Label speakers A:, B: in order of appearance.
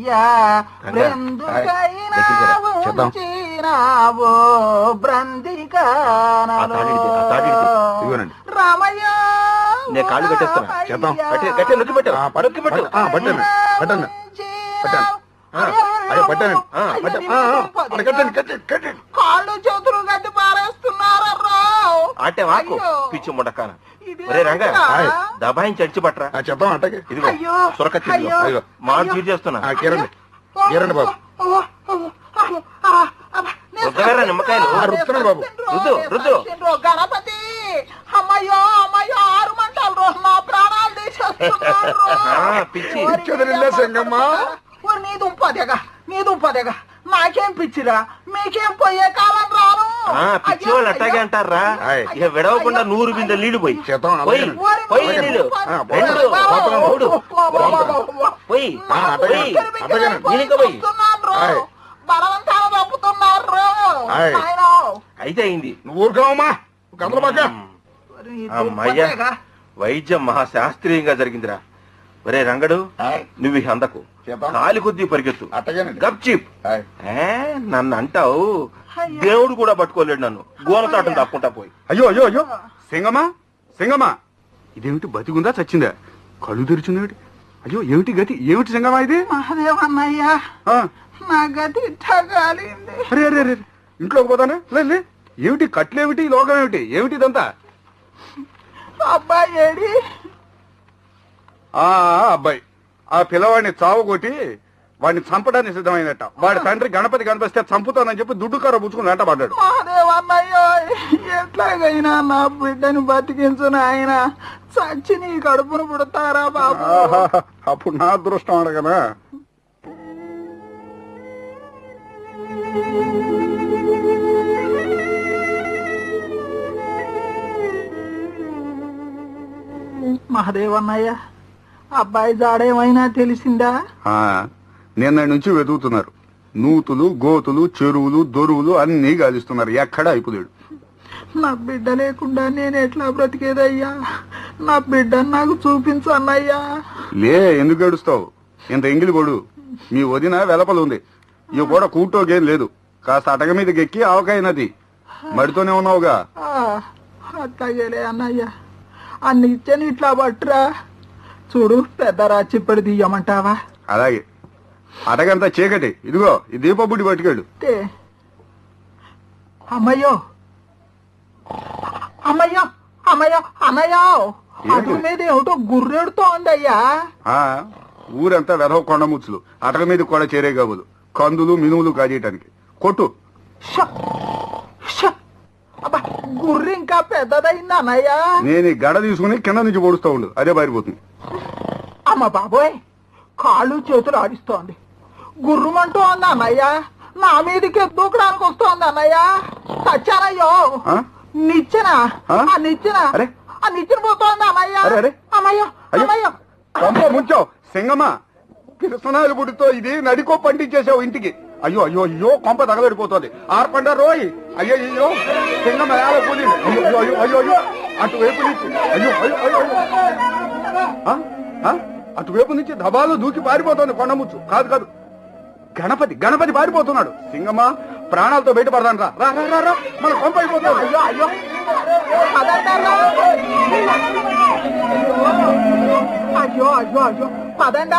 A: Yeah
B: Ranga.
A: బ్రెందుకైనా
B: hi. దగ్గరికి రా. చేద్దాం.
A: ఉంచినావో
B: ఆ
A: బ్రందికానలో
B: తాడి ఇటు, ఆ తాడి ఇటు. ఇదిగోనండి.
A: రామయ్య
B: నేను కాళ్ళు కట్టేస్తున్నా.
A: చేద్దాం.
B: గట్టి- గట్టిగా నొక్కి పెట్టు.
C: ఆ, పట్టు,
B: నొక్కి పెట్టు.
C: పట్టు. ఆ, పట్టండి పట్టండి పట్టండి
B: ఆ,
C: అయ్యో పట్టండి
B: ఆ,
C: పట్ట ఆ, ఆ, అక్కడ కట్టండి కట్టండి కట్టండి
A: కాళ్ళు చేతులు గట్టి పారేస్తున్నారా
B: ఆటే వాకు
A: అయ్యో.
B: పిచ్చి ముడకాన
A: ఇది
B: ఒరే రంగా
A: హాయ్.
B: దబాయించి అడిచి పట్టరా
C: ఆ, చెప్తాం అట్టకి
B: ఇదిగో
A: అయ్యో.
B: సొరకత్తి ఇదిగో.
A: అయ్యో.
B: అయ్యో మాడు తీరు చేస్తున్నా
C: ఆ, కీరండి కీరండి బాబు
B: రుద్దగారా నిమ్మకాయలు
C: ఆ, రుద్దుతున్నాడు బాబు.
B: రుద్దు, రుద్దు.
A: గణపతి అమ్మయ్యో అమ్మయ్యో ఆరు మంటలు రోజు నా ప్రాణాలు తీసేస్తున్నారు
B: ఆ, పిచ్చి.
C: పిచ్చోదిరిల్లే సంగమ్మ.
A: ఓరి నీ దుంపదేగా నీ దుంపదేగా నాకేం పిచ్చిరా మీకేం పోయే కాలం రాను
B: ఆ, పిచ్చి వాళ్ళు అట్టాగే అంటారా
C: హాయ్.
B: ఇక విడవకుండా నూరు బిందె నీళ్లు పోయి
C: చేద్దాం,
B: పోయి
C: అలాగే.
B: పోయి నీళ్ళు
C: ఆ,
B: రెండు
C: పోతాను.
B: మూడు పోయి
C: ఆ, అట్టగే.
B: పోయి
C: అట్టగే.
B: దీనికి పోయి
C: హాయ్.
A: బలవంతాలు తప్పుతున్నారు
C: హాయ్.
A: నాయనా.
B: అయితే అయింది
C: నువ్వు ఊరుకోవమ్మా గందల బాగా
A: ఓరి నీ
B: అమ్మయ్యా
A: దుంపదేగా.
B: వైద్యం మహాశాస్త్రీయంగా జరిగిందిరా ఒరే రంగడు
C: హాయ్.
B: నువ్వు ఈ అందకు
C: చేద్దాం.
B: కాలి కొద్దీ పరిగెత్తు
C: అట్టగేనండి.
B: గప్ చిప్
C: హాయ్.
B: ఏ నన్ను అంటావు
A: అయ్యో.
B: దేవుడు కూడా పట్టుకోలేడు నన్ను గోనతాటం తప్పుకుంటా పోయి
C: అయ్యో అయ్యో అయ్యో సింగమ్మా సింగమ్మా ఇదేమిటి బతికుందా చచ్చిందా కళ్ళు తెరిచిందేమిటి అయ్యో ఏమిటి గతి ఏమిటి సింగమ్మా ఇది
A: మహదేవన్నయ్యా
C: ఆ,
A: నా గతి ఇట్టగాలింది
C: అరే అరే అరే ఇంట్లోకి పోతానా లే లే ఏమిటి కట్లేమిటి లోకం ఏమిటి ఏమిటి ఇదంతా
A: అబ్బాయి ఏడి
C: ఆ ఆ, అబ్బాయి ఆ పిల్లవాడిని చావు కొట్టి వాడిని చంపడానికి సిద్ధమైనట్ట వాడి తండ్రి గణపతి కనిపిస్తే చంపుతానని చెప్పి దుడ్డు కర్ర పుచ్చుకుని వెంట పడ్డాడు
A: మహదేవన్నయ్యో ఎట్లాగైనా నా బిడ్డని బతికించు నాయన చచ్చి నీ కడుపును పుడతారా బాబు
C: ఆహాహా, అప్పుడు నా అదృష్టం అడగనా
A: మహదేవన్నయ్య అబ్బాయి జాడేమైనా తెలిసిందా
C: ఆ, నిన్న నుంచి వెతుకుతున్నారు నూతులు గోతులు చెరువులు దొరువులు అన్ని గాలిస్తున్నారు ఎక్కడ అయిపోలేడు
A: నా బిడ్డ లేకుండా నేను ఎట్లా బ్రతికేదయ్యా నా బిడ్డను నాకు చూపించన్నయ్యా
C: లే ఎందుకు ఏడుస్తావు ఇంత ఎంగిలి పొడు మీ వదిన వెలపలు ఉంది ఈ కూడా కూటోగేం లేదు కాస్త అటక మీదకి ఎక్కి ఆవకాయ నది మడితోనే ఉన్నావుగా
A: ఆ, అట్లాగేలే అన్నయ్య అన్ని ఇచ్చని ఇట్లా పట్టురా చూడు పెద్ద రాచిప్పడి తీయమంటావా
C: అలాగే అటకంతా చీకటి ఇదిగో ఈ దీపబుడి పట్టుకెళ్ళు
A: తే. అమ్మయ్యో అమ్మయ్యో అమ్మయ్యో అన్నయ్యో అటు మీద ఏమిటో గుర్రెడుతోందయ్యా
C: ఆ ఊరంతా వెధవ కొండముచ్చులు అటక మీద కూడా చేరే కాబోలు కందులు మినుములు కాజేయటానికి కొట్టు
A: ష! ష! అబ్బా గుర్రె ఇంకా పెద్దదైంది అన్నయ్య
C: నేను ఈ గడ తీసుకుని కింద నుంచి పొడుస్తూ ఉండు అదే పారిపోతుంది
A: అమ్మ బాబోయ్ కాళ్ళు చేతులు ఆడిస్తోంది గుర్రుమంటూ ఉంది అన్నయ్య నా మీదకి దూకడానికి వస్తోంది అన్నయ్య చచ్చానయ్యో
C: ఆ?
A: నిచ్చెన
C: ఆ?
A: ఆ నిచ్చెన
C: అరే.
A: ఆ నిచ్చెన పోతోంది అన్నయ్య
C: అరే, అరే.
A: అమ్మయ్యో
C: అయ్యో.
A: అమ్మయ్యో
C: కొంప ముంచావు సింగమ్మ కిరసనాలు పుడితో ఇది నడికో పండించేసావు ఇంటికి అయ్యో అయ్యో అయ్యో కొంప తగలడిపోతుంది ఆర్పండ రోయ్ అయ్యో అయ్యో సింగమ్మ ఎలా పూలి అయ్యో అయ్యో అయ్యో అయ్యో అటువైపు నుంచి అయ్యో అయ్యో అయ్యో అయ్యో ఆ? ఆ? అటువైపు నుంచి దబాలు దూకి పారిపోతుంది కొండముచ్చు కాదు కాదు గణపతి గణపతి పారిపోతున్నాడు సింగమ్మ ప్రాణాలతో బయటపడదాను రా రా రా, రా రా మన కొంప అయిపోతుంది
A: అయ్యో అయ్యో పదండరా. అయ్యో అయ్యో అయ్యో పదండి